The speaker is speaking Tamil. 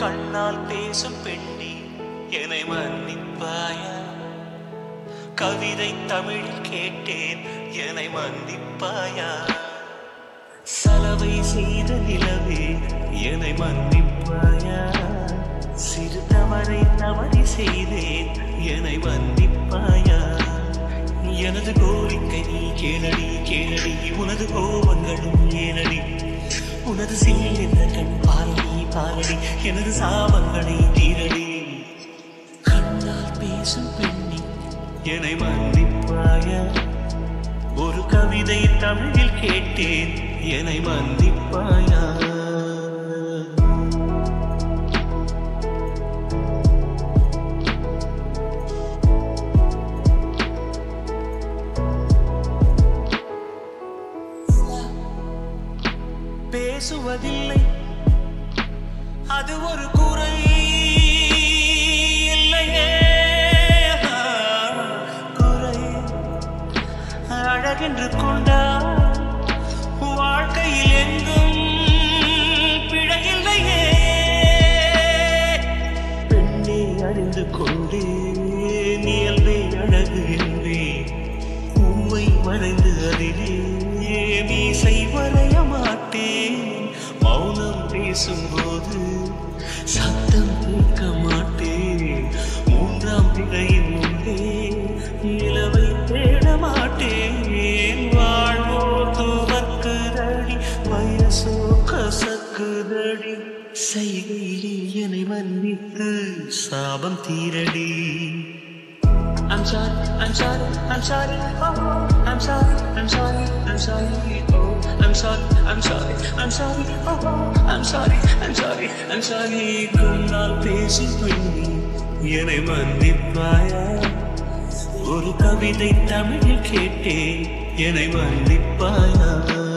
கண்ணால் பேசும் பெண்ணி என்னை மன்னிப்பாயா கவிதை தமிழில் கேட்டேன் என்னை மன்னிப்பாயா சலவை செய்த நிலவே என்னை மன்னிப்பாயா சிறு தவறை தவறி செய்தேன் என்னை மன்னிப்பாயா எனது கோரிக்கை நீ கேளடி கேளடி உனது கோபங்களும் ஏனடி உனது சில்லிந்த கண் பாலடி பாலடி எனது சாபங்களை தீரடி கண்ணால் பேசும் பெண்ணி என்னை மன்னிப்பாயா ஒரு கவிதை தமிழில் கேட்டேன் என்னை மன்னிப்பாயா பேசுவதில்லை அது ஒரு குறை இல்லையே குறை அழகென்று கொண்டால் வாழ்க்கையில் எங்கும் பிழையில்லையே பெண்ணே அறிந்து கொண்டே இயல்பே அழகு என்றே உம்மை வரைந்து அதிலே மீசை வரைய மாட்டேன் மௌனம் பேசும்போது சத்தம் கேட்க மாட்டேன் மூன்றாம் பிழையின் முன்பே நிலவை தேட மாட்டேன் வாழ்வோ துவக்குதடி வயசோ கசக்குதடி செய்கையிலே என்னை மன்னித்து சாபம் தீரடி I'm sorry, I'm sorry, I'm sorry, oh, I'm sorry, I'm sorry, I'm sorry, oh, I'm sorry, I'm sorry, I'm sorry, oh, I'm sorry, I'm sorry, I'm sorry, கண்ணால் பேசி பெண்ணி என்னை மன்னிப்பாயா ஒரு கவிதை தமிழில் கேட்டேன் என்னை மன்னிப்பாயா